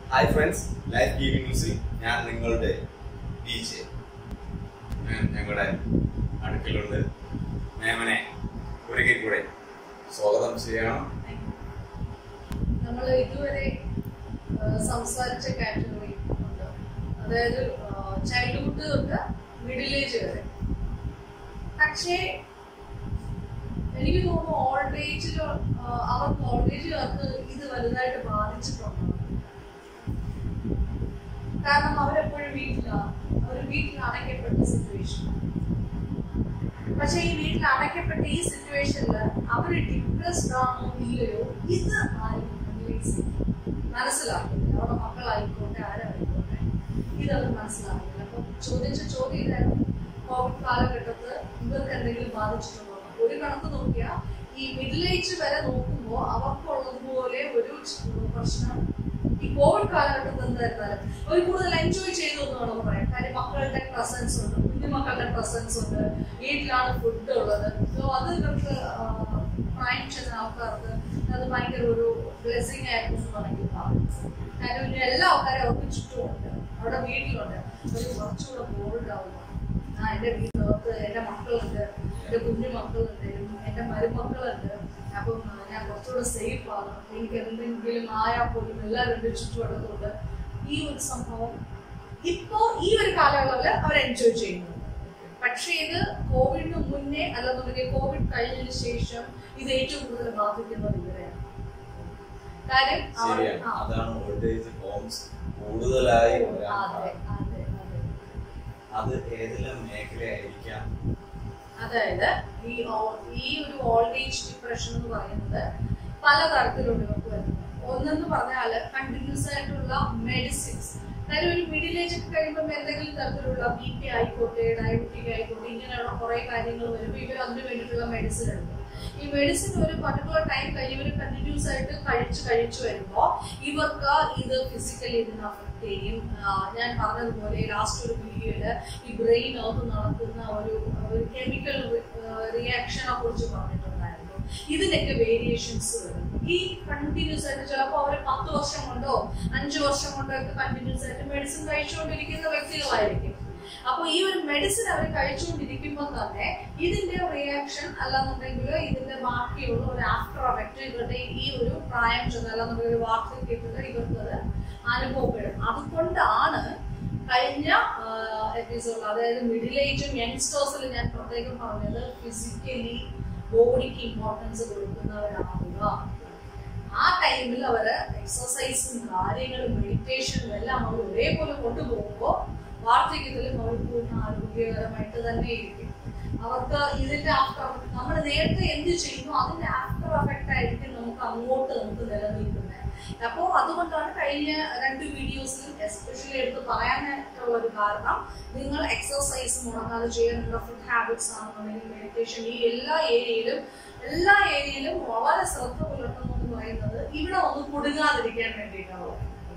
Hi friends life giving ന്യൂസിൽ ഞാൻ നിങ്ങളുടെ ഡി ജെ ഞാൻ ഞങ്ങളുടെ അടുക്കലുണ്ട് മേമനെ ഒരിക്കൽ കൂടെ സ്വാഗതം ചെയ്യണം നമ്മൾ ഇതുവരെ ആ, സംസാരിച്ച കാറ്റഗറി ഉണ്ട് അതായത് ചൈൽഡ്ഹുഡ് തൊട്ട് മിഡിൽ ഏജ് വരെ പക്ഷേ എനിക്ക് തോന്നുന്നു ഓൾഡ് ഏജിൽ അവർക്ക് ഓൾഡ് ഏജുകാർക്ക് ഇത് വലുതായിട്ട് ബാധിച്ചിട്ടുണ്ട് കാരണം അവരെപ്പോഴും വീട്ടിലാണ് അവർ വീട്ടിൽ അടയ്ക്കപ്പെട്ട സിറ്റുവേഷൻ പക്ഷെ ഈ വീട്ടിൽ അടയ്ക്കപ്പെട്ട ഈ സിറ്റുവേഷനിൽ അവർ ഡിപ്രസ്ഡ് ആണോ ഇല്ലയോ ഇത് ആരും analyse ചെയ്യില്ല. മനസ്സിലാക്കുന്നില്ല അവരുടെ മക്കളായിക്കോട്ടെ ആരായിക്കോട്ടെ ഇതവർ മനസ്സിലാക്കുന്നില്ല അപ്പൊ ചോദിച്ച ചോദ്യം ഇതായിരുന്നു കോവിഡ് കാലഘട്ടത്ത് ഇവർക്ക് എന്തെങ്കിലും ബാധിച്ചിട്ടുണ്ടോ എന്ന്. ഒരു കണക്ക് നോക്കിയാൽ ഈ മിഡിൽ ഏജ് വരെ നോക്കുമ്പോൾ അവർക്കുള്ളതുപോലെ ഒരു പ്രശ്നം ഈ കോവിഡ് കാലഘട്ടത്തിൽ എന്തായിരുന്നാലും അവർ കൂടുതൽ എൻജോയ് ചെയ്തു എന്ന് വേണം പറയാം കാര്യം മക്കളുടെ പ്രസൻസ് ഉണ്ട് കുഞ്ഞുമക്കളുടെ പ്രസൻസ് ഉണ്ട് വീട്ടിലാണ് ഫുഡ് ഉള്ളത് സോ അത് ഇവർക്ക് ആ, പ്രായം ചെന്ന ആൾക്കാർക്ക് അത് ഭയങ്കര ഒരു ബ്ലെസ്സിങ് ആയിരുന്നു എന്ന് വേണമെങ്കിൽ പറയാം കാര്യം ഇനി എല്ലാ ആൾക്കാരും അവർക്ക് ചുറ്റുമുണ്ട് അവിടെ വീട്ടിലുണ്ട് അവർ കുറച്ചുകൂടെ ബോൾഡ് ആവുക ആ എൻ്റെ വീട്ടിനകത്ത് എൻ്റെ മക്കളുണ്ട് എൻ്റെ കുഞ്ഞു മക്കളുണ്ട് എൻ്റെ മരുമക്കളുണ്ട് അപ്പം ആ, ഞാൻ കുറച്ചുകൂടെ സേഫ് ആകും എനിക്ക് എന്തെങ്കിലും ആയാൽ പോലും എല്ലാവരും എൻ്റെ ചുറ്റുവട്ടത്തുണ്ട് ഈ ഒരു സംഭവം ഇപ്പോ ഈ ഒരു കാലയളവിൽ അവർ എൻജോയ് ചെയ്യുന്നു പക്ഷേ ഇത് കോവിഡിന് മുന്നേ അല്ലെന്നുണ്ടെങ്കിൽ കോവിഡ് കഴിഞ്ഞതിന് ശേഷം ഇത് ഏറ്റവും കൂടുതൽ ബാധിക്കുന്നത് ഇവരെയാണ് കാര്യം അവർ ശരിയാണ് ആ, അതാണ് ഓൾഡ് ഏജ് ഹോംസ് കൂടുതലായി വരാൻ അതെ കാരണം. അതെ അതെ അത് ഏതെല്ലാം മേഖലയായിരിക്കാം അതായത് ഈ ഓ- ഈ ഒരു ഓൾഡ് ഏജ് ഡിപ്രഷൻ എന്ന് പറയുന്നത് പല തരത്തിലുള്ള ഇവർക്ക് വരുന്നത് ഒന്നെന്ന് പറഞ്ഞാൽ കണ്ടിന്യൂസ് ആയിട്ടുള്ള മെഡിസിൻസ് കാര്യം ഒരു മിഡിൽ ഏജ് ഒക്കെ കഴിയുമ്പോൾ എന്തെങ്കിലും തരത്തിലുള്ള ബി പി ആയിക്കോട്ടെ ഡയബറ്റിക് ആയിക്കോട്ടെ ഇങ്ങനെയുള്ള കുറെ കാര്യങ്ങൾ വരുമ്പോൾ ഇവർ അതിന് വേണ്ടിയിട്ടുള്ള മെഡിസിൻ എടുക്കും ഈ മെഡിസിൻ ഒരു പർട്ടിക്കുലർ ടൈം കഴിഞ്ഞ് ഇവർ കണ്ടിന്യൂസ് ആയിട്ട് കഴിച്ച് കഴിച്ചു വരുമ്പോൾ ഇവർക്ക് ഇത് ഫിസിക്കലി ഇതിനെ അഫക്ട് ചെയ്യും ആ, ഞാൻ പറഞ്ഞതുപോലെ ലാസ്റ്റ് ഒരു വീഡിയോയില് ഈ ബ്രെയിനകത്ത് നടക്കുന്ന ഒരു ഒരു കെമിക്കൽ റിയാക്ഷനെ കുറിച്ച് പറഞ്ഞിട്ടുണ്ടായിരുന്നു ഇതിനൊക്കെ വേരിയേഷൻസ് വരും ഈ കണ്ടിന്യൂസ് ആയിട്ട് ചിലപ്പോൾ അവർ പത്ത് വർഷം കൊണ്ടോ അഞ്ചു വർഷം കൊണ്ടോ ഒക്കെ കണ്ടിന്യൂസ് ആയിട്ട് മെഡിസിൻ കഴിച്ചുകൊണ്ടിരിക്കുന്ന വ്യക്തികളായിരിക്കും അപ്പൊ ഈ ഒരു മെഡിസിൻ അവർ കഴിച്ചുകൊണ്ടിരിക്കുമ്പോൾ തന്നെ ഇതിന്റെ റിയാക്ഷൻ അല്ലാന്നുണ്ടെങ്കിൽ ഇതിന്റെ ബാക്കിയുള്ള ഒരു ആഫ്റ്റർ എഫക്ട് ഇവരുടെ ഈ ഒരു പ്രായം ചെന്ന് അല്ലാന്നുണ്ടെങ്കിൽ ഒരു വാർദ്ധക്യത്തിൽ ഇവർക്കത് അനുഭവപ്പെടും അതുകൊണ്ടാണ് കഴിഞ്ഞ എപ്പിസോഡ് അതായത് മിഡിൽ ഏജും യങ്സ്റ്റേഴ്സിൽ ഞാൻ പ്രത്യേകം പറഞ്ഞത് ഫിസിക്കലി ബോഡിക്ക് ഇമ്പോർട്ടൻസ് കൊടുക്കുന്നവരാകുക ആ ടൈമിൽ അവര് എക്സസൈസും കാര്യങ്ങളും മെഡിറ്റേഷനും എല്ലാം അവർ ഒരേപോലെ കൊണ്ടുപോകുമ്പോൾ വാർദ്ധക്യത്തിലും അവർ പൂർണ്ണ ആരോഗ്യകരമായിട്ട് തന്നെ ഇരിക്കും അവർക്ക് ഇതിന്റെ ആഫ്റ്റർ എഫക്ട് നമ്മൾ നേരത്തെ എന്ത് ചെയ്യുന്നു അതിന്റെ ആഫ്റ്റർ എഫക്ട് ആയിരിക്കും നമുക്ക് അങ്ങോട്ട് നമുക്ക് നിലനിൽക്കുന്നത് അപ്പോൾ അതുകൊണ്ടാണ് കഴിഞ്ഞ രണ്ട് വീഡിയോസിലും എസ്പെഷ്യലി എടുത്ത് പറയാനായിട്ടുള്ള ഒരു കാരണം നിങ്ങൾ എക്സസൈസ് മുടങ്ങാതെ ചെയ്യുക നിങ്ങളുടെ ഫുഡ് ഹാബിറ്റ്സ് ആണെന്നുണ്ടെങ്കിൽ മെഡിറ്റേഷൻ ഈ എല്ലാ ഏരിയയിലും എല്ലാ ഏരിയയിലും വളരെ ശ്രദ്ധ പുലർത്തുന്നു എന്ന് പറയുന്നത് ഇവിടെ ഒന്ന് കുടുങ്ങാതിരിക്കാൻ വേണ്ടിയിട്ടാണ്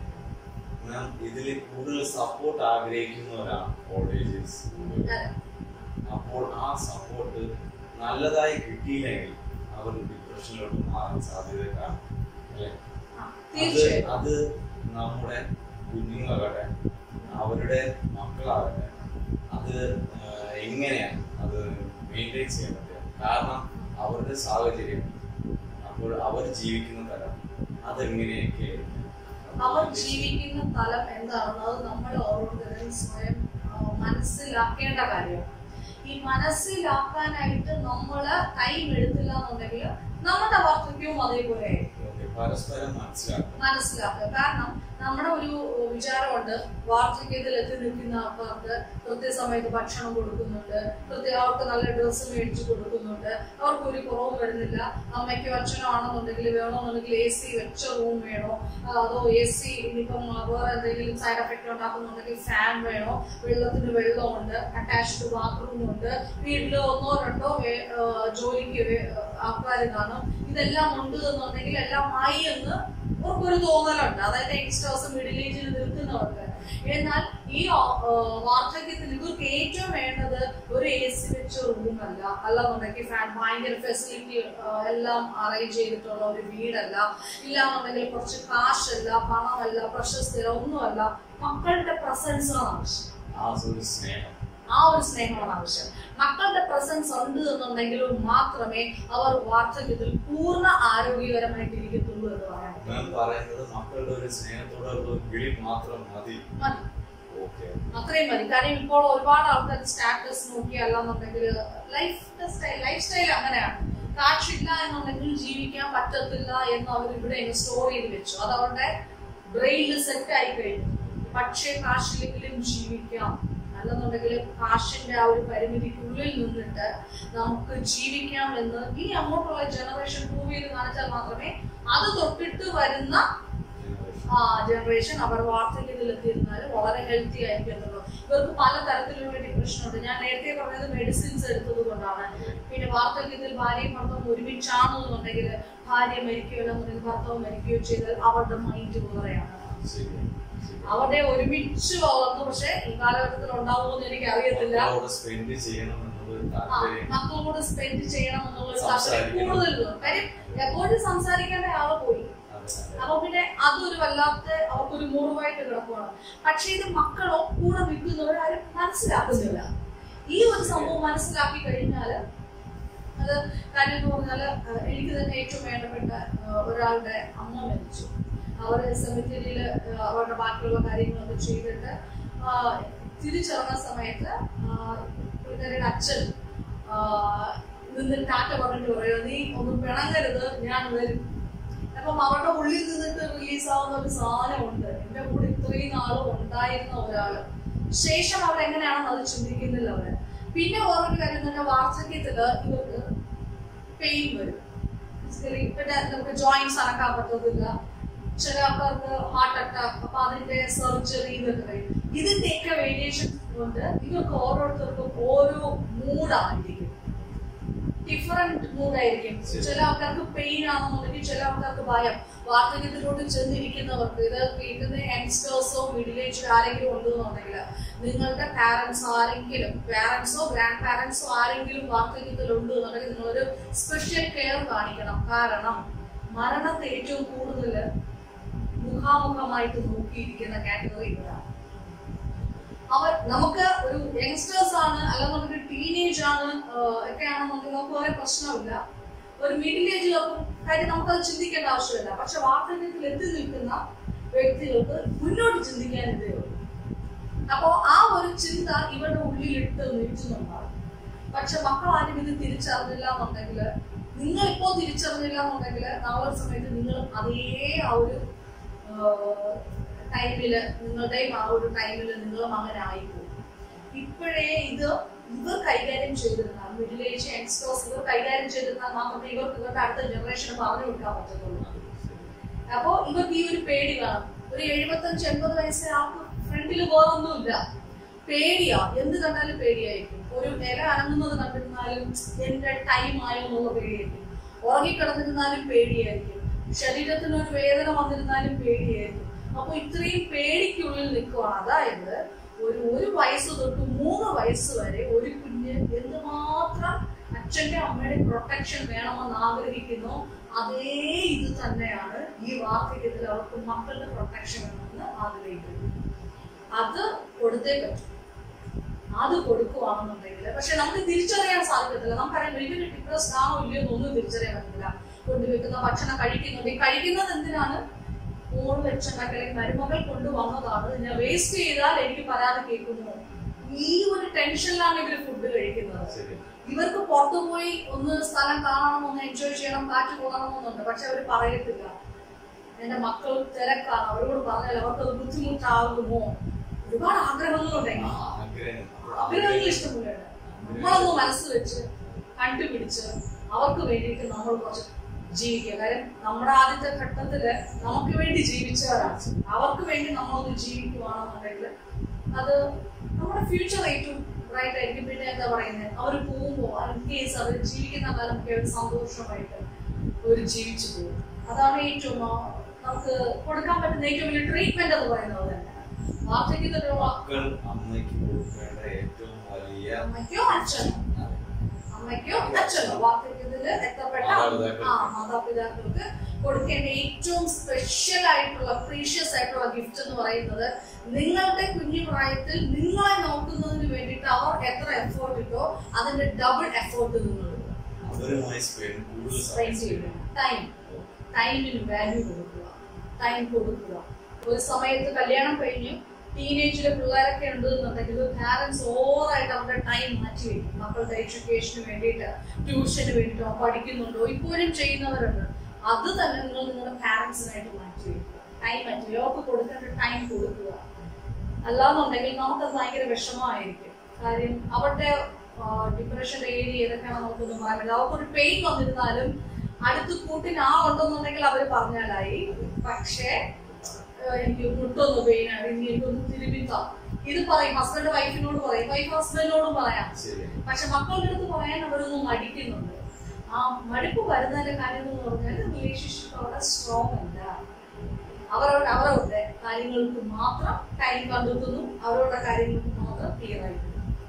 മാം ഇതിൽ കൂടുതൽ സപ്പോർട്ട് ആഗ്രഹിക്കുന്നവരാണ് ഓൾഡ് ഏജേഴ്സ് അതെ. അപ്പോൾ ആ സപ്പോർട്ട് നല്ലതായി കിട്ടിയില്ലെങ്കിൽ അവർ ഡിപ്രഷനിലോട്ട് മാറാൻ സാധ്യത കാണും അല്ലേ ആ, അത് തീർച്ചയായും അത് നമ്മുടെ കുഞ്ഞുങ്ങളാകട്ടെ അവരുടെ മക്കളാകട്ടെ അത് ആഹ്, എങ്ങനെയാണ് അത് മെയിൻറ്റെയിൻ ചെയ്യാൻ പറ്റുക കാരണം അവരുടെ സാഹചര്യം അപ്പോൾ അവർ ജീവിക്കുന്ന തരം അതെങ്ങനെയൊക്കെ അവർ ജീവിക്കുന്ന തലം എന്താണെന്ന് അത് നമ്മൾ ഓരോരുത്തരും സ്വയം ആ, മനസ്സിലാക്കേണ്ട കാര്യമാണ് ഈ മനസ്സിലാക്കാനായിട്ട് നമ്മള് ടൈം എടുത്തില്ല എന്നുണ്ടെങ്കിൽ നമ്മുടെ വാർദ്ധക്യവും അതേപോലെ ആയിരിക്കും ഓക്കെ, പരസ്പരം മനസ്സിലാക്കണം മനസ്സിലാക്കുക കാരണം നമ്മുടെ ഒരു വിചാരമുണ്ട് വാർദ്ധക്യത്തിൽ എത്തി നിൽക്കുന്ന ആൾക്കാർക്ക് കൃത്യസമയത്ത് ഭക്ഷണം കൊടുക്കുന്നുണ്ട് കൃത്യ അവർക്ക് നല്ല ഡ്രസ്സ് മേടിച്ചു കൊടുക്കുന്നുണ്ട് അവർക്ക് ഒരു കുറവും വരുന്നില്ല അമ്മയ്ക്കോ അച്ഛനോ ആണെന്നുണ്ടെങ്കിൽ വേണമെന്നുണ്ടെങ്കിൽ എ സി വെച്ച റൂം വേണോ ആ, അതോ എ സി ഇനിയിപ്പം വേറെ എന്തെങ്കിലും സൈഡ് എഫക്റ്റ് ഉണ്ടാക്കുന്നുണ്ടെങ്കിൽ ഫാൻ വേണോ വെള്ളത്തിന് വെള്ളമുണ്ട് അറ്റാച്ച്ഡ് ബാത്റൂം ഉണ്ട് വീട്ടിൽ ഒന്നോ രണ്ടോ വേ- ആ, ജോലിക്ക് ആൾക്കാർ കാണും ഇതെല്ലാം ഉണ്ട് എന്നുണ്ടെങ്കിൽ എല്ലാം ആയി എന്ന് അവർക്കൊരു തോന്നലുണ്ട് അതായത് യങ്സ്റ്റേഴ്സ് മിഡിൽ ഏജിൽ നിൽക്കുന്നവർക്ക് എന്നാൽ ഈ ആ, ആ, വാർദ്ധക്യത്തിൽ ഇവർക്ക് ഏറ്റവും വേണ്ടത് ഒരു എ സി വെച്ച റൂം അല്ല അല്ലാന്നുണ്ടെങ്കിൽ ഫാൻ ഭയങ്കര ഫെസിലിറ്റി എല്ലാം അറേഞ്ച് ചെയ്തിട്ടുള്ള ഒരു വീടല്ല ഇല്ലാന്നുണ്ടെങ്കിൽ കുറച്ച് കാശല്ല പണമല്ല പ്രശസ്തില്ല ഒന്നുമല്ല മക്കളുടെ പ്രസൻസ് ആണ് ആവശ്യം ആ ഒരു സ്നേഹം ആ ഒരു സ്നേഹമാണ് ആവശ്യം മക്കളുടെ പ്രസൻസ് ഉണ്ട് എന്നുണ്ടെങ്കിൽ മാത്രമേ അവർ വാർദ്ധക്യത്തിൽ പൂർണ്ണ ആരോഗ്യകരമായിട്ട് ഇരിക്കത്തുള്ളൂ എന്ന് പറയാൻ പറ്റും. ഞാൻ പറയുന്നത് മക്കളുടെ ഒരു സ്നേഹത്തോടുള്ള ഒരു വിളി മാത്രം മതി മതി ഓക്കെ അത്രയും മതി കാര്യം ഇപ്പോൾ ഒരുപാട് ആൾക്കാർ സ്റ്റാറ്റസ് നോക്കി അല്ലാന്നുണ്ടെങ്കിൽ ലൈഫ് സ്റ്റൈൽ ലൈഫ് സ്റ്റൈൽ അങ്ങനെയാണ് കാശില്ല എന്നുണ്ടെങ്കിൽ ജീവിക്കാൻ പറ്റത്തില്ല എന്ന് അവർ ഇവിടെ സ്റ്റോർ ചെയ്ത് വെച്ചു അത് അവരുടെ ബ്രെയിനിൽ സെറ്റ് ആയി കഴിഞ്ഞു പക്ഷേ കാശില്ലെങ്കിലും ജീവിക്കാം അല്ലെന്നുണ്ടെങ്കിൽ കാശിന്റെ ആ ഒരു പരിമിതിക്കുള്ളിൽ നിന്നിട്ട് നമുക്ക് ജീവിക്കാം എന്ന് ഈ അങ്ങോട്ടുള്ള ജനറേഷൻ പ്രൂവ് ചെയ്ത് കാണിച്ചാൽ മാത്രമേ അത് തൊട്ടിട്ട് വരുന്ന ആ ജനറേഷൻ അവർ വാർദ്ധക്യത്തിൽ എത്തിയിരുന്നാൽ വളരെ ഹെൽത്തി ആയിരിക്കും എന്നുള്ളൂ ഇവർക്ക് പല തരത്തിലുള്ള ഡിപ്രഷൻ ഉണ്ട് ഞാൻ നേരത്തെ പറഞ്ഞത് മെഡിസിൻസ് എടുത്തത് കൊണ്ടാണ് പിന്നെ വാർദ്ധക്യത്തിൽ ഭാര്യയും ഭർത്താവും ഒരുമിച്ചാണെന്നുണ്ടെങ്കിൽ ഭാര്യ മരിക്കുകയോ അല്ലെന്നുണ്ടെങ്കിൽ ഭർത്താവ് മരിക്കുകയോ ചെയ്താൽ അവരുടെ മൈൻഡ് വേറെയാണ് ശരി അവരുടെ ഒരുമിച്ച് വളർന്നു പക്ഷെ ഈ കാലഘട്ടത്തിൽ ഉണ്ടാവുമോ എന്ന് എനിക്ക് അറിയത്തില്ല മക്കളോട് സ്പെൻഡ് ചെയ്യണം എന്നുള്ളൊരു ആ, താല്പര്യം മക്കളോട് സ്പെൻഡ് ചെയ്യണം എന്നുള്ള താല്പര്യം സംസാരിക്കണം. കൂടുതൽ തോന്നും. കാര്യം എപ്പോഴും സംസാരിക്കേണ്ട ആള് പോയി അതെ, അതെ. അപ്പൊ പിന്നെ അതൊരു വല്ലാത്ത അവർക്കൊരു മുറിവായിട്ട് കിടക്കുവാണ് പക്ഷെ ഇത് മക്കളോ കൂടെ നിൽക്കുന്നവരാരും മനസ്സിലാക്കുന്നില്ല ഈ ഒരു സംഭവം മനസ്സിലാക്കി കഴിഞ്ഞാല് അത് കാര്യം എന്ന് പറഞ്ഞാല് അഹ് എനിക്ക് തന്നെ ഏറ്റവും വേണ്ടപ്പെട്ട അഹ് ഒരാളുടെ അമ്മ മരിച്ചു അവര് സെമിത്തേരിയില് അവരുടെ ബാക്കിയുള്ള കാര്യങ്ങളൊക്കെ ചെയ്തിട്ട് ആഹ് തിരിച്ചിറങ്ങുന്ന സമയത്ത് ആഹ് പുള്ളിക്കാരിയുടെ അച്ഛൻ ആഹ് നിന്ന് ടാറ്റ പറഞ്ഞിട്ട് പറയുക നീ ഒന്നും പിണങ്ങരുത് ഞാൻ വരും അപ്പം അവരുടെ ഉള്ളിൽ നിന്നിട്ട് റിലീസ് ആവുന്ന ഒരു സാധനമുണ്ട് എന്റെ കൂടെ ഇത്രയും നാളും ഉണ്ടായിരുന്ന ഒരാള് ശേഷം അവർ എങ്ങനെയാണെന്ന് അത് ചിന്തിക്കുന്നില്ല അവര് പിന്നെ വേറൊരു കാര്യം തന്നെ വാർദ്ധക്യത്തില് ഇവർക്ക് പെയിൻ വരും Physically, പിന്നെ നമുക്ക് ജോയിന്റ്സ് അനക്കാൻ പറ്റത്തില്ല ചില ആൾക്കാർക്ക് ഹാർട്ട് അറ്റാക്ക് അപ്പൊ അതിന്റെ സർജറി ഇതൊക്കെ വരും ഇതിന്റെയൊക്കെ വേരിയേഷൻ കൊണ്ട് ഇവർക്ക് ഓരോരുത്തർക്കും ഓരോ മൂഡായിരിക്കും ഡിഫറെന്റ് മൂഡായിരിക്കും ചില ആൾക്കാർക്ക് പെയിൻ ആണെന്നുണ്ടെങ്കിൽ ചില ആൾക്കാർക്ക് ഭയം വാർദ്ധക്യത്തിലോട്ട് ചെന്നിരിക്കുന്നവർക്ക് ഇത് കേൾക്കുന്ന യങ്സ്റ്റേഴ്സോ മിഡിൽ ഏജ് ആരെങ്കിലും ഉണ്ടെന്നുണ്ടെങ്കിൽ നിങ്ങളുടെ പാരന്റ്സ് ആരെങ്കിലും പാരന്റ്സോ ഗ്രാൻഡ് പാരന്റ്സോ ആരെങ്കിലും വാർദ്ധക്യത്തിൽ ഉണ്ട് എന്നുണ്ടെങ്കിൽ നിങ്ങളൊരു സ്പെഷ്യൽ കെയർ കാണിക്കണം കാരണം മരണത്തെ ഏറ്റവും കൂടുതൽ മുഖാമുഖമായിട്ട് നോക്കിയിരിക്കുന്ന കാറ്റഗറി ഇവരാണ് അവർ നമുക്ക് ഒരു യങ്സ്റ്റേഴ്സ് ആണ് അല്ലെന്നുണ്ടെങ്കിൽ ടീനേജ് ആണ് ആഹ് ഒക്കെ ആണെന്നുണ്ടെങ്കിൽ നമുക്ക് വേറെ പ്രശ്നമില്ല ഒരു മിഡിൽ ഏജിലൊക്കെ കാര്യം നമുക്കത് ചിന്തിക്കേണ്ട ആവശ്യമില്ല പക്ഷെ വാർദ്ധക്യത്തിൽ എത്തി നിൽക്കുന്ന വ്യക്തികൾക്ക് മുന്നോട്ട് ചിന്തിക്കാൻ ഇതേ ഉള്ളൂ അപ്പോ ആ ഒരു ചിന്ത ഇവരുടെ ഉള്ളിലിട്ട് നിൽക്കുന്നുണ്ടാവും പക്ഷെ മക്കൾ ആരും ഇത് തിരിച്ചറിഞ്ഞില്ല എന്നുണ്ടെങ്കിൽ നിങ്ങൾ ഇപ്പോ തിരിച്ചറിഞ്ഞില്ല എന്നുണ്ടെങ്കിൽ നാളെ സമയത്ത് നിങ്ങൾ അതേ ആ ഒരു ടൈമില് നിങ്ങളുടെയും ആ ഒരു ടൈമില് നിങ്ങളും അങ്ങനെ ആയിപ്പോകും ഇപ്പോഴേ ഇത് ഇവർ കൈകാര്യം ചെയ്തിരുന്നാൽ മിഡിൽ ഏജ് യങ്സ്റ്റേഴ്സ് ഇവർ കൈകാര്യം ചെയ്തിരുന്നാൽ മാത്രമേ ഇവർക്ക് ഇവരുടെ അടുത്ത ജനറേഷന് പറഞ്ഞു കൊടുക്കാൻ പറ്റത്തുള്ളൂ അപ്പോ ഇവർക്ക് ഈ ഒരു പേടി കാണും ഒരു എഴുപത്തഞ്ച് എൺപത് വയസ്സിലെ ആൾക്ക് ഫ്രണ്ടിൽ വേറൊന്നുമില്ല പേടിയാ എന്ത് കണ്ടാലും പേടിയായിരിക്കും ഒരു ഇല അനങ്ങുന്നത് കണ്ടിരുന്നാലും എന്റെ ടൈം ആയോ എന്നുള്ള പേടിയായിരിക്കും ഉറങ്ങിക്കിടന്നിരുന്നാലും പേടിയായിരിക്കും ശരീരത്തിന് ഒരു വേദന വന്നിരുന്നാലും പേടിയായിരിക്കും അപ്പൊ ഇത്രയും പേടിക്കുള്ളിൽ നിൽക്കുവാണ് അതായത് ഒരു ഒരു വയസ്സ് തൊട്ട് മൂന്ന് വയസ്സ് വരെ ഒരു കുഞ്ഞ് എന്തുമാത്രം അച്ഛന്റെ അമ്മയുടെ പ്രൊട്ടക്ഷൻ വേണമെന്ന് ആഗ്രഹിക്കുന്നു അതേ ഇത് തന്നെയാണ് ഈ വാർദ്ധക്യത്തിൽ അവർക്ക് മക്കളുടെ പ്രൊട്ടക്ഷൻ വേണമെന്ന് ആഗ്രഹിക്കുന്നത് അത് കൊടുത്തേ പറ്റും അത് കൊടുക്കുവാണെന്നുണ്ടെങ്കിൽ പക്ഷെ നമുക്ക് തിരിച്ചറിയാൻ സാധിക്കത്തില്ല നമുക്കറിയാം വലിയൊരു ഡിപ്രസ്ഡ് ആണോ ഇല്ലയോ എന്നൊന്നും തിരിച്ചറിയാൻ പറ്റില്ല കൊണ്ടുവെക്കുന്ന ഭക്ഷണം കഴിക്കുന്നുണ്ട് ഈ കഴിക്കുന്നത് എന്തിനാണ് മോള് വെച്ചുണ്ടാക്കൽ മരുമകൾ കൊണ്ടുവന്നതാണ് ഞാൻ വേസ്റ്റ് ചെയ്താൽ എനിക്ക് പരാതി കേൾക്കുന്നു ഈ ഒരു ടെൻഷനിലാണ് ഇവർ ഫുഡ് കഴിക്കുന്നത് ശരി ഇവർക്ക് പുറത്തു പോയി ഒന്ന് സ്ഥലം കാണണം ഒന്ന് എൻജോയ് ചെയ്യണം കാറ്റ് കൊള്ളണമെന്നുണ്ട് പക്ഷെ അവർ പറയത്തില്ല എന്റെ മക്കൾ തിരക്കാണ് അവരോട് പറഞ്ഞാൽ അവർക്ക് അത് ബുദ്ധിമുട്ടാകുമോ ഒരുപാട് ആഗ്രഹങ്ങളുണ്ടെങ്കിൽ ആ, ആഗ്രഹം ആഗ്രഹങ്ങൾ ഇഷ്ടംപോലെയുണ്ട് നമ്മളൊന്ന് മനസ്സ് വെച്ച് കണ്ടുപിടിച്ച് അവർക്ക് വേണ്ടിയിട്ട് നമ്മൾ കുറച്ച് ജീവിക്കുക കാര്യം നമ്മുടെ ആദ്യത്തെ ഘട്ടത്തില് നമുക്ക് വേണ്ടി ജീവിച്ചവരാണ് അവർക്ക് വേണ്ടി നമ്മളൊന്ന് ജീവിക്കുവാണെന്നുണ്ടെങ്കിൽ അത് നമ്മുടെ ഫ്യൂച്ചർ ഏറ്റവും ബ്രൈറ്റ് ആയിരിക്കും പിന്നെ എന്താ പറയുന്നത് അവർ പോകുമ്പോൾ ഇൻ കേസ് അവർ ജീവിക്കുന്ന കാലം ഒക്കെ അവർ സന്തോഷമായിട്ട് അവർ ജീവിച്ചു പോകും അതാണ് ഏറ്റവും ആ, അവർക്ക് കൊടുക്കാൻ പറ്റുന്ന ഏറ്റവും വലിയ ട്രീറ്റ്മെന്റ് എന്ന് പറയുന്നത് തന്നെ വാർദ്ധക്യത്തിലുള്ള മക്കൾ അമ്മയ്ക്ക് കൊടുക്കേണ്ട ഏറ്റവും വലിയ അമ്മയ്ക്കോ അച്ഛനോ അതെ. അമ്മയ്ക്കോ അച്ഛനോ വാർദ്ധക്യത്തിൽ എത്തപ്പെട്ട മാതാപിതാക്കൾക്ക്. ആ മാതാപിതാക്കൾക്ക് കൊടുക്കേണ്ട ഏറ്റവും സ്പെഷ്യൽ ആയിട്ടുള്ള പ്രീഷ്യസ് ആയിട്ടുള്ള ഗിഫ്റ്റ് എന്ന് പറയുന്നത് നിങ്ങളുടെ കുഞ്ഞു പ്രായത്തിൽ നിങ്ങളെ നോക്കുന്നതിന് വേണ്ടിയിട്ട് അവർ എത്ര എഫേർട്ട് ഇട്ടോ അതിന്റെ ഡബിൾ എഫേർട്ട് നിങ്ങൾ അവരുമായി സ്പെൻഡ് കൂടുതൽ സ്പെൻഡ് ചെയ്യണം ടൈം ടൈമിന് വാല്യൂ കൊടുക്കുക ടൈം കൊടുക്കുക ഒരു സമയത്ത് കല്യാണം കഴിഞ്ഞു ടീനേജിലെ പിള്ളേരൊക്കെ ഉണ്ട് എന്നുണ്ടെങ്കിൽ പാരന്റ്സ് ഓവറായിട്ട് അവരുടെ ടൈം മാറ്റി വയ്ക്കും മക്കളുടെ എഡ്യൂക്കേഷന് വേണ്ടിയിട്ട് ട്യൂഷന് വേണ്ടിയിട്ടോ പഠിക്കുന്നുണ്ടോ ഇപ്പോഴും ചെയ്യുന്നവരുണ്ട് അത് തന്നെ നിങ്ങൾ നിങ്ങളുടെ പാരന്റ്സിനായിട്ട് മാറ്റി വയ്ക്കുക ടൈം മാറ്റി അവർക്ക് കൊടുക്കേണ്ട ടൈം കൊടുക്കുക അല്ലാന്നുണ്ടെങ്കിൽ നമുക്കത് ഭയങ്കര വിഷമമായിരിക്കും കാര്യം അവരുടെ ഡിപ്രഷന്റെ ഏരിയ ഏതൊക്കെയാണ് നമുക്കൊന്നും പറയാൻ പറ്റില്ല അവർക്കൊരു പെയിൻ വന്നിരുന്നാലും അടുത്ത് കൂട്ടിന് ആളുണ്ടെന്നുണ്ടെങ്കിൽ അവർ പറഞ്ഞാലായി പക്ഷേ ഏഹ് എനിക്ക് മുട്ടൊന്ന് പെയിനാണ് ഇനി എനിക്കൊന്ന് തിരുമിത്താം ഇത് പറയും ഹസ്ബൻഡ് വൈഫിനോട് പറയും വൈഫ് ഹസ്ബൻഡിനോടും പറയാം ശരി പക്ഷെ മക്കളുടെ അടുത്ത് പറയാൻ അവരൊന്നും മടിക്കുന്നുണ്ട് ആ മടുപ്പ് വരുന്നതിന്റെ കാര്യം എന്ന് പറഞ്ഞാൽ റിലേഷൻഷിപ്പ് അവിടെ സ്ട്രോങ് അല്ല അവരവരുടെ അവരവരുടെ കാര്യങ്ങൾക്ക് മാത്രം ടൈം കണ്ടെത്തുന്നു അവരവരുടെ കാര്യങ്ങൾക്ക് മാത്രം ക്ലിയർ ആയിട്ടുണ്ട്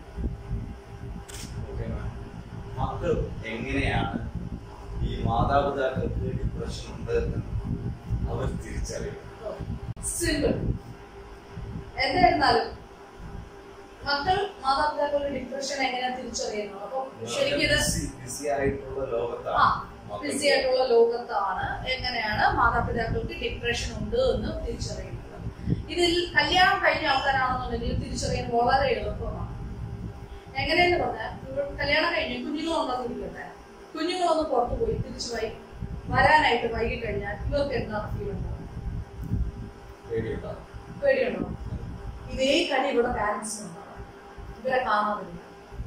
ഓക്കെ മാം മക്കൾ എങ്ങനെയാണ് ഈ മാതാപിതാക്കൾക്ക് ഡിപ്രഷൻ ഉണ്ട് എന്ന് അവർ തിരിച്ചറിയും സിമ്പിൾ എന്തായിരുന്നാലും മക്കൾ മാതാപിതാക്കളുടെ ഡിപ്രഷൻ എങ്ങനെ തിരിച്ചറിയുന്നു അപ്പൊ ശരിക്കും ഇത് ബിസി ആയിട്ടുള്ള ആ ലോകത്താണ് ബിസി ആയിട്ടുള്ള ലോകത്താണ് എങ്ങനെയാണ് മാതാപിതാക്കൾക്ക് ഡിപ്രഷൻ ഉണ്ട് എന്ന് തിരിച്ചറിയുന്നത് ഇതിൽ കല്യാണം കഴിഞ്ഞ ആൾക്കാരാണെന്നുണ്ടെങ്കിൽ തിരിച്ചറിയാൻ വളരെ എളുപ്പമാണ് എങ്ങനെയെന്ന് പറഞ്ഞാൽ ഇവർ കല്യാണം കഴിഞ്ഞ് കുഞ്ഞുങ്ങളുണ്ടെന്ന് ഇരിക്കട്ടെ കുഞ്ഞുങ്ങളൊന്ന് പുറത്തു പോയി തിരിച്ചു വൈ വരാനായിട്ട് വൈകി കഴിഞ്ഞാൽ ഇവർക്ക് എന്താണ് ഫീൽ ഉണ്ടാവും പേടിയുണ്ടാവും പേടിയുണ്ടോ ഇതേ കടി ഇവിടെ പാരന്റ്സ് ഉണ്ടാവും ഇവരെ കാണാതില്ല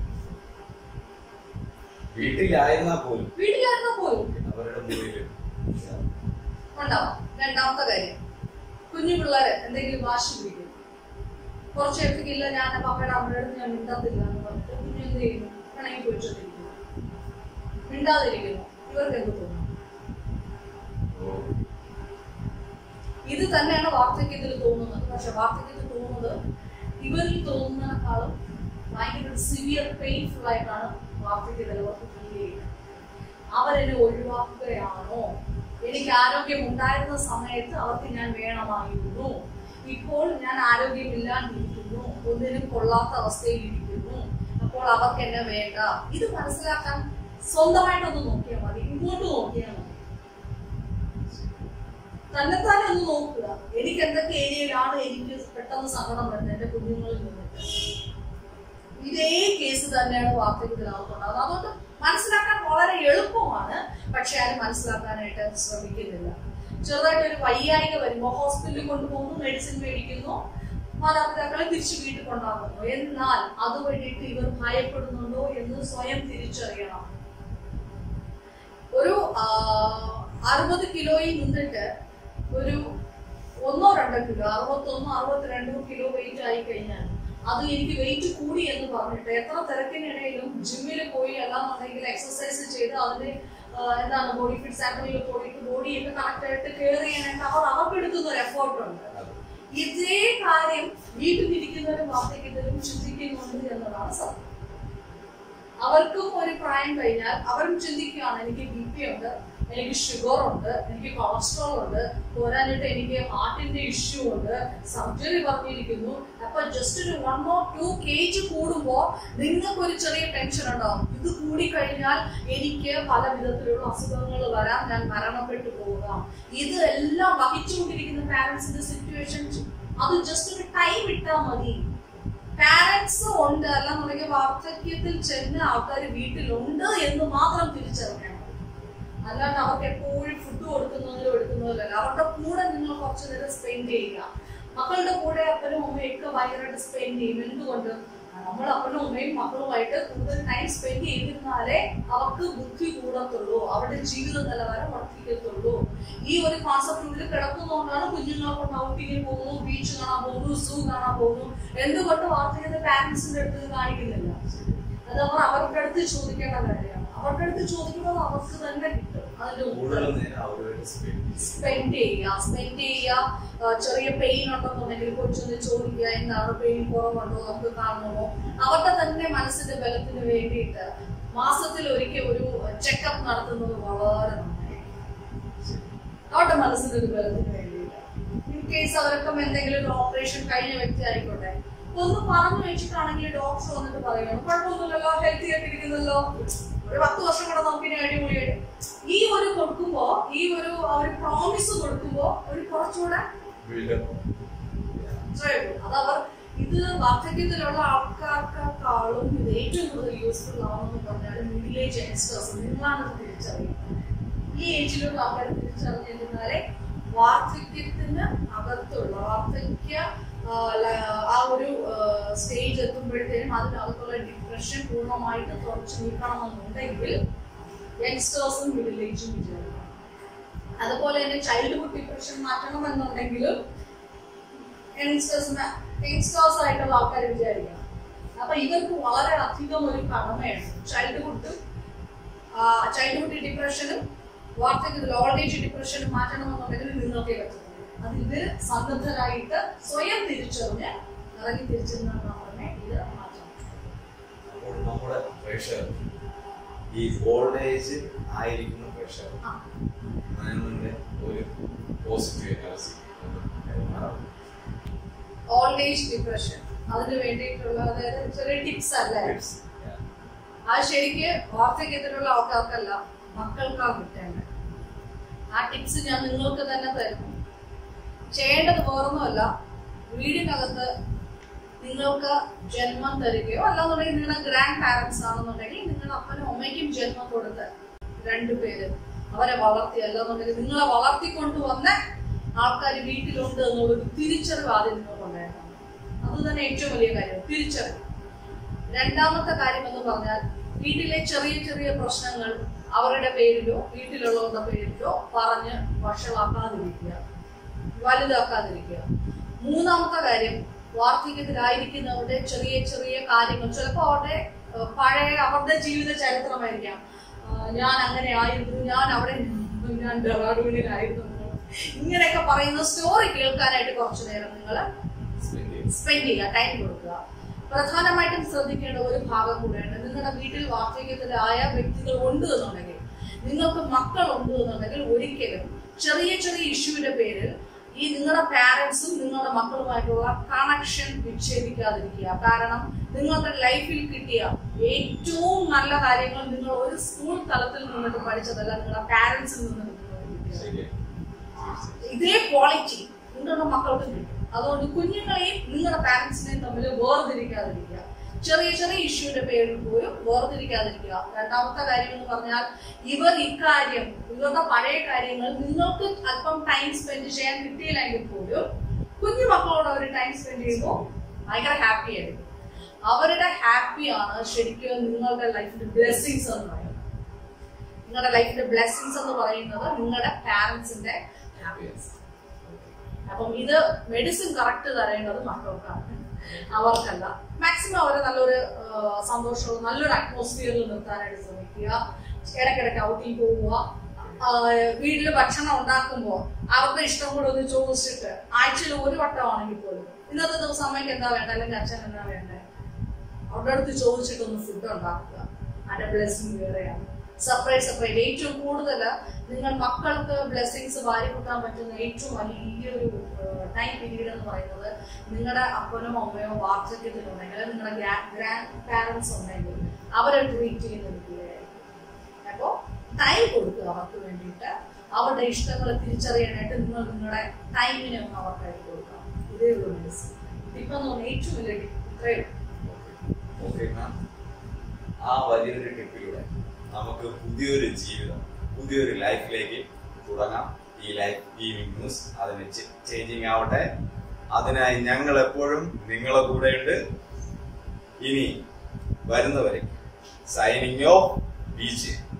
വീട്ടിലായിരുന്നാൽ പോലും വീട്ടിലായിരുന്ന പോലും അവരുടെ മുറിയിൽ ഉണ്ടാവും രണ്ടാമത്തെ കാര്യം കുഞ്ഞു പിള്ളേര് എന്തെങ്കിലും വാശി പിടിക്കും കുറച്ച് നേരത്തേക്ക് ഇല്ല ഞാൻ പപ്പയുടെ അമ്മയുടെ അടുത്ത് ഞാൻ മിണ്ടത്തില്ല എന്ന് പറഞ്ഞിട്ട് കുഞ്ഞു എന്ത് ചെയ്യുന്നു പിണങ്ങി പൊരിച്ചോണ്ടിരിക്കുന്നു മിണ്ടാതിരിക്കുന്നു ഇവർക്ക് എന്ത് തോന്നും ഇത് തന്നെയാണ് വാർദ്ധക്യത്തിൽ തോന്നുന്നത് പക്ഷെ വാർദ്ധക്യത്തിൽ തോന്നുന്നത് ഇവരിൽ തോന്നുന്നതിനേക്കാളും ഭയങ്കര സിവിയർ പെയിൻഫുൾ ആയിട്ടാണ് വാർദ്ധക്യത്തിൽ അവർക്ക് ഫീൽ ചെയ്യുന്നത് അവരെന്നെ ഒഴിവാക്കുകയാണോ എനിക്ക് ആരോഗ്യം ഉണ്ടായിരുന്ന സമയത്ത് അവർക്ക് ഞാൻ വേണമായിരുന്നു ഇപ്പോൾ ഞാൻ ആരോഗ്യമില്ലാണ്ടിരിക്കുന്നു ഒന്നിനും കൊള്ളാത്ത അവസ്ഥയിൽ ഇരിക്കുന്നു അപ്പോൾ അവർക്ക് എന്നെ വേണ്ട ഇത് മനസ്സിലാക്കാൻ സ്വന്തമായിട്ടൊന്ന് നോക്കിയാൽ മതി ഇങ്ങോട്ട് നോക്കിയാൽ മതി തന്നെത്താനെ ഒന്ന് നോക്കുക എനിക്ക് എന്തൊക്കെ ഏരിയയിലാണ് എനിക്ക് പെട്ടെന്ന് സങ്കടം വരുന്നത് എന്റെ കുഞ്ഞുങ്ങളിൽ നിന്നിട്ട് ഇതേ കേസ് തന്നെയാണ് വാർദ്ധക്യത്തിലാവുന്നത് അതുകൊണ്ട് മനസ്സിലാക്കാൻ വളരെ എളുപ്പമാണ് പക്ഷെ ആരും മനസ്സിലാക്കാനായിട്ട് ശ്രമിക്കുന്നില്ല ചെറുതായിട്ട് ഒരു വയ്യായിക വരുമ്പോൾ ഹോസ്പിറ്റലിൽ കൊണ്ടുപോകുന്നു മെഡിസിൻ മേടിക്കുന്നു മാതാപിതാക്കളെ തിരിച്ചു വീട്ടിൽ കൊണ്ടാകുന്നു എന്നാൽ അത് വേണ്ടിയിട്ട് ഇവർ ഭയപ്പെടുന്നുണ്ടോ എന്ന് സ്വയം തിരിച്ചറിയണം ഒരു ആ, അറുപത് കിലോയിൽ നിന്നിട്ട് ഒരു ഒന്നോ രണ്ടോ കിലോ അറുപത്തൊന്നോ അറുപത്തിരണ്ടോ കിലോ വെയിറ്റ് ആയി കഴിഞ്ഞാൽ അത് എനിക്ക് വെയിറ്റ് കൂടി എന്ന് പറഞ്ഞിട്ട് എത്ര തിരക്കിനിടയിലും ജിമ്മിൽ പോയി അല്ലാന്നുണ്ടെങ്കിൽ എക്സസൈസ് ചെയ്ത് അതിന് ആ, എന്താണ് ബോഡി ഫിറ്റ് സാമ്പിളിൽ പോയിട്ട് ബോഡിയൊക്കെ കറക്റ്റ് ആയിട്ട് കെയർ ചെയ്യാനായിട്ട് അവർ അവർക്ക് എടുക്കുന്ന ഒരു എഫേർട്ട് ഉണ്ട് ഇതേ കാര്യം വീട്ടിലിരിക്കുന്നവരും വാർദ്ധക്യത്തിലും ചിന്തിക്കുന്നുണ്ട് എന്നതാണ് സത്യം അവർക്കും ഒരു പ്രായം കഴിഞ്ഞാൽ അവരും ചിന്തിക്കുകയാണ് എനിക്ക് ബി പി ഉണ്ട് എനിക്ക് ഷുഗർ ഉണ്ട് എനിക്ക് കൊളസ്ട്രോൾ ഉണ്ട് പോരാഞ്ഞിട്ട് എനിക്ക് ഹാർട്ടിന്റെ ഇഷ്യൂ ഉണ്ട് സർജറി പറഞ്ഞിരിക്കുന്നു അപ്പൊ ജസ്റ്റ് ഒരു one or two K G കൂടുമ്പോ നിങ്ങൾക്ക് ഒരു ചെറിയ ടെൻഷൻ ഉണ്ടാവും ഇത് കൂടിക്കഴിഞ്ഞാൽ എനിക്ക് പല വിധത്തിലുള്ള അസുഖങ്ങൾ വരാം ഞാൻ മരണപ്പെട്ടു പോകാം ഇത് എല്ലാം വഹിച്ചുകൊണ്ടിരിക്കുന്ന പാരന്റ്സിന്റെ സിറ്റുവേഷൻ അത് ജസ്റ്റ് ഒരു ടൈം ഇട്ടാൽ മതി പാരന്റ്സ് ഉണ്ട് അല്ലാന്നുണ്ടെങ്കിൽ വാർദ്ധക്യത്തിൽ ചെന്ന ആൾക്കാർ വീട്ടിലുണ്ട് എന്ന് മാത്രം തിരിച്ചറിയണം അല്ലാണ്ട് അവർക്ക് എപ്പോഴും ഫുഡ് കൊടുക്കുന്നതിലോ എടുക്കുന്നതിലല്ല അവരുടെ കൂടെ നിങ്ങൾ കുറച്ചു നേരം സ്പെൻഡ് ചെയ്യുക മക്കളുടെ കൂടെ അപ്പനും അമ്മയും ഒക്കെ ഭയങ്കരമായിട്ട് സ്പെൻഡ് ചെയ്യും എന്തുകൊണ്ട് നമ്മൾ അപ്പനും അമ്മയും മക്കളുമായിട്ട് കൂടുതൽ ടൈം സ്പെൻഡ് ചെയ്തിരുന്നാലേ അവർക്ക് ബുദ്ധി കൂടത്തുള്ളൂ അവരുടെ ജീവിത നിലവാരം വർദ്ധിക്കത്തുള്ളൂ ഈ ഒരു കോൺസെപ്റ്റിനുള്ളിൽ കിടക്കുന്നതുകൊണ്ടാണ് കുഞ്ഞുങ്ങളെ കൊണ്ട് ഔട്ടിങ്ങിന് പോകുന്നു ബീച്ച് കാണാൻ പോകുന്നു സൂ കാണാൻ പോകുന്നു എന്തുകൊണ്ട് വാർത്തയുടെ പാരന്റ്സിന്റെ അടുത്ത് ഇത് കാണിക്കുന്നില്ല അത് അവർ അവരുടെ അടുത്ത് ചോദിക്കേണ്ട കാര്യമാണ് അവരുടെ അടുത്ത് ചോദിക്കുന്നത് അവർക്ക് തന്നെ കിട്ടും അതിന്റെ കൂടുതൽ ഉത്തരം നേരം അവരുമായിട്ട് സ്പെൻഡ് ചെയ്യും സ്പെൻഡ് ചെയ്യുക സ്പെൻഡ് ചെയ്യുക ആ, ചെറിയ പെയിൻ ഉണ്ടെന്നുണ്ടെങ്കിൽ കൊച്ചൊന്ന് ചോദിക്കുക എന്താണ് പെയിൻ കുറവുണ്ടോ നമുക്ക് കാണണമോ അവരുടെ തന്നെ മനസ്സിന്റെ ബലത്തിന് വേണ്ടിയിട്ട് മാസത്തിൽ ഒരിക്കൽ ഒരു ചെക്കപ്പ് നടത്തുന്നത് വളരെ നന്നായി അവരുടെ മനസ്സിന്റെ ഒരു ബലത്തിന് വേണ്ടിയിട്ട് ഇൻ കേസ് അവരൊക്കെ എന്തെങ്കിലും ഒരു ഓപ്പറേഷൻ കഴിഞ്ഞ വ്യക്തി ആയിക്കോട്ടെ ഒന്ന് പറഞ്ഞു വെച്ചിട്ടാണെങ്കിൽ ഡോക്ടർ വന്നിട്ട് പറയണം കുഴപ്പമൊന്നുമില്ലല്ലോ ഹെൽത്തി ആയിട്ടിരിക്കുന്നല്ലോ ഒരു പത്ത് വർഷം കൂടെ നമുക്ക് ഇനി അടിപൊളിയായിട്ട് ഈ ഒരു കൊടുക്കുമ്പോ ഈ ഒരു ആ ഒരു പ്രോമിസ് കൊടുക്കുമ്പോ ഒരു കുറച്ചുകൂടെ ബിൽഡപ്പ് അത്രയേ ഉള്ളൂ. അത് അവർ ഇത് വാർദ്ധക്യത്തിലുള്ള ആൾക്കാർക്കാളും ഇത് ഏറ്റവും കൂടുതൽ യൂസ്ഫുൾ ആവുമെന്ന് പറഞ്ഞാൽ മിഡിൽ ഏജ് യങ്സ്റ്റേഴ്സ് നിങ്ങളാണ് ഇത് തിരിച്ചറിയുന്നത് ഈ ഏജിലുള്ള ആൾക്കാർ തിരിച്ചറിഞ്ഞിരുന്നാലേ വാർദ്ധക്യത്തിന് അകത്തുള്ള വാർദ്ധക്യ ആ, ല- ആ ഒരു സ്റ്റേജ് എത്തുമ്പോഴത്തേനും അതിനകത്തുള്ള ഡിപ്രഷൻ പൂർണ്ണമായിട്ട് തുറച്ചു നീക്കണമെന്നുണ്ടെങ്കിൽ യങ്സ്റ്റേഴ്സും മിഡിൽ ഏജും വിചാരിക്കണം അതുപോലെ തന്നെ ചൈൽഡ്ഹുഡ് ഡിപ്രഷൻ മാറ്റണമെന്നുണ്ടെങ്കിലും യങ്സ്റ്റേഴ്സ് യങ്സ്റ്റേഴ്സ് ആയിട്ടുള്ള ആൾക്കാർ വിചാരിക്കണം അപ്പൊ ഇവർക്ക് വളരെ അധികം ഒരു കടമയാണ് ചൈൽഡ്ഹുഡ് ചൈൽഡ്ഹുഡ് ഡിപ്രഷനും വാർദ്ധക്യത്തിൽ ഓൾഡ് ഏജ് ഡിപ്രഷനും മാറ്റണമെന്നുണ്ടെങ്കിൽ നിങ്ങൾക്കേ പറ്റുള്ളൂ അത് ഇവര് സന്നദ്ധരായിട്ട് സ്വയം തിരിച്ചറിഞ്ഞ് ഇറങ്ങി തിരിച്ചെന്നാൽ മാത്രമേ ഇത് മാറ്റാൻ പറ്റൂ. അപ്പോൾ നമ്മുടെ പ്രഷർ ഈ ഓൾഡ് ഏജ് ആയിരിക്കുന്ന പ്രഷർ ആ, മാനന്റെ ഒരു positive energy old age depression അതിന് വേണ്ടിയിട്ടുള്ള അതായത് ചെറിയ ടിപ്സ് അല്ലേ അത് ശരിക്ക് വാർദ്ധക്യത്തിലുള്ള ആൾക്കാർക്കല്ല മക്കൾക്കാണ് കിട്ടേണ്ടത് ആ ടിപ്സ് ഞാൻ നിങ്ങൾക്ക് തന്നെ തരുന്നു ചെയ്യേണ്ടത് വേറൊന്നുമല്ല വീടിനകത്ത് നിങ്ങൾക്ക് ജന്മം തരികയോ അല്ലാന്നുണ്ടെങ്കിൽ നിങ്ങളുടെ ഗ്രാൻഡ് പാരന്റ്സ് ആണെന്നുണ്ടെങ്കിൽ നിങ്ങളുടെ അപ്പനും അമ്മയ്ക്കും ജന്മം കൊടുത്ത് രണ്ടുപേര് അവരെ വളർത്തി അല്ലാന്നുണ്ടെങ്കിൽ നിങ്ങളെ വളർത്തിക്കൊണ്ടുവന്ന ആൾക്കാർ വീട്ടിലുണ്ട് എന്നുള്ളൊരു തിരിച്ചറിവ് ആദ്യം നിങ്ങൾ ഉണ്ടായിരുന്നു അത് തന്നെ ഏറ്റവും വലിയ കാര്യം തിരിച്ചറിവ് രണ്ടാമത്തെ കാര്യം എന്ന് പറഞ്ഞാൽ വീട്ടിലെ ചെറിയ ചെറിയ പ്രശ്നങ്ങൾ അവരുടെ പേരിലോ വീട്ടിലുള്ളവരുടെ പേരിലോ പറഞ്ഞ് വഷളാക്കാതിരിക്കുക വലുതാക്കാതിരിക്കുക മൂന്നാമത്തെ കാര്യം വാർദ്ധക്യത്തിലായിരിക്കുന്നവരുടെ ചെറിയ ചെറിയ കാര്യങ്ങൾ ചിലപ്പോൾ അവരുടെ ഏഹ്, പഴയ അവരുടെ ജീവിത ചരിത്രമായിരിക്കാം ആ, ഞാൻ അങ്ങനെ ആയിരുന്നു ഞാൻ അവിടെ ഞാൻ ഡെറാഡൂണിലായിരുന്നു ഇങ്ങനെയൊക്കെ പറയുന്ന സ്റ്റോറി കേൾക്കാനായിട്ട് കുറച്ചു നേരം നിങ്ങൾ സ്പെൻഡ് ചെയ്യുക ടൈം കൊടുക്കുക പ്രധാനമായിട്ടും ശ്രദ്ധിക്കേണ്ട ഒരു ഭാഗം കൂടെയുണ്ട് നിങ്ങളുടെ വീട്ടിൽ വാർദ്ധക്യത്തിലായ വ്യക്തികൾ ഉണ്ട് എന്നുണ്ടെങ്കിൽ നിങ്ങൾക്ക് മക്കൾ ഉണ്ട് എന്നുണ്ടെങ്കിൽ ഒരിക്കലും ചെറിയ ചെറിയ ഇഷ്യൂവിന്റെ പേരിൽ ഈ നിങ്ങളുടെ പാരന്റ്സും നിങ്ങളുടെ മക്കളുമായിട്ടുള്ള കണക്ഷൻ വിച്ഛേദിക്കാതിരിക്കുക കാരണം നിങ്ങളുടെ ലൈഫിൽ കിട്ടിയ ഏറ്റവും നല്ല കാര്യങ്ങൾ നിങ്ങൾ ഒരു സ്കൂൾ തലത്തിൽ നിന്നിട്ട് പഠിച്ചതല്ല നിങ്ങളുടെ പാരന്റ്സിൽ നിന്ന് നിങ്ങൾക്ക് കിട്ടിയത് ഇതേ ക്വാളിറ്റി നിങ്ങളുടെ മക്കൾക്ക് കിട്ടും അതുകൊണ്ട് കുഞ്ഞുങ്ങളെയും നിങ്ങളുടെ പാരന്റ്സിനെയും തമ്മിൽ വേർതിരിക്കാതിരിക്കുക ചെറിയ ചെറിയ ഇഷ്യൂവിന്റെ പേരിൽ പോലും വേർതിരിക്കാതിരിക്കുക രണ്ടാമത്തെ കാര്യം എന്ന് പറഞ്ഞാൽ ഇവർ ഇക്കാര്യം ഇവരുടെ പഴയ കാര്യങ്ങൾ നിങ്ങൾക്ക് അല്പം ടൈം സ്പെൻഡ് ചെയ്യാൻ കിട്ടിയില്ലെങ്കിൽ പോലും കുഞ്ഞു മക്കളോട് അവർ ടൈം സ്പെൻഡ് ചെയ്യുമ്പോൾ ഭയങ്കര ഹാപ്പി ആയിരിക്കും അവരുടെ ഹാപ്പിയാണ് ശരിക്കും നിങ്ങളുടെ ലൈഫിന്റെ ബ്ലെസ്സിങ്സ് എന്ന് പറയുന്നത് നിങ്ങളുടെ ലൈഫിന്റെ ബ്ലെസ്സിങ്സ് എന്ന് പറയുന്നത് നിങ്ങളുടെ പാരന്റ്സിന്റെ ഹാപ്പിനെസ് അപ്പം ഇത് മെഡിസിൻ കറക്റ്റ് തരേണ്ടത് മക്കൾക്കാണ് അവർക്കല്ല മാക്സിമം അവരെ നല്ലൊരു ആ, സന്തോഷവും നല്ലൊരു അറ്റ്മോസ്ഫിയറിൽ നിർത്താനായിട്ട് ശ്രമിക്കുക ഇടയ്ക്കിടയ്ക്ക് ഔട്ടിൽ പോവുക ആ, വീട്ടില് ഭക്ഷണം ഉണ്ടാക്കുമ്പോൾ അവരുടെ ഇഷ്ടം കൂടെ ഒന്ന് ചോദിച്ചിട്ട് ആഴ്ചയിൽ ഒരു വട്ടമാണെങ്കിൽ പോലും ഇന്നത്തെ ദിവസം അമ്മയ്ക്ക് എന്താ വേണ്ട അല്ലെങ്കിൽ അച്ഛൻ എന്താ വേണ്ടേ അവരുടെ അടുത്ത് ചോദിച്ചിട്ടൊന്ന് ഫുഡ് ഉണ്ടാക്കുക അതിന്റെ ബ്ലെസ്സിങ് വേറെയാണ് സെപ്പറേറ്റ് സെപ്പറേറ്റ് ഏറ്റവും കൂടുതൽ നിങ്ങൾ മക്കൾക്ക് ബ്ലെസ്സിങ്സ് വാരി കൂട്ടാൻ പറ്റുന്ന ഏറ്റവും വലിയൊരു ടൈം പീരീഡ് എന്ന് പറയുന്നത് നിങ്ങളുടെ അപ്പനോ അമ്മയോ വാർദ്ധക്യത്തിലുണ്ടെങ്കിൽ നിങ്ങളുടെ ഗ്രാൻഡ് പാരൻസ് ഉണ്ടെങ്കിൽ അവരെ ട്രീറ്റ് ചെയ്യുന്ന രീതിയിലായിരിക്കും അപ്പോൾ ടൈം കൊടുക്കുക അവർക്ക് വേണ്ടിയിട്ട് അവരുടെ ഇഷ്ടങ്ങൾ തിരിച്ചറിയാനായിട്ട് നിങ്ങൾ നിങ്ങളുടെ ടൈമിനെ ഒന്ന് അവർക്കായിട്ട് കൊടുക്കണം ഇതേ ഉള്ളൂ ബ്ലെസ്സിങ് ഇപ്പം എന്ന് പറഞ്ഞാൽ ഏറ്റവും വലിയ tip ഇത്രയേ ഉള്ളൂ. ഓക്കെ മാം ആ വലിയൊരു ടിപ്പിലൂടെ നമുക്ക് പുതിയൊരു ജീവിതം പുതിയൊരു ലൈഫിലേക്ക് തുടങ്ങാം ഈ ലൈഫ് ഈ ന്യൂസ് അതിന് ചേഞ്ചിങ് ആവട്ടെ അതിനായി ഞങ്ങൾ എപ്പോഴും നിങ്ങളെ കൂടെയുണ്ട് ഇനി വരുന്നവരെ സൈനിങ് ഓഫ് ബീച്ച്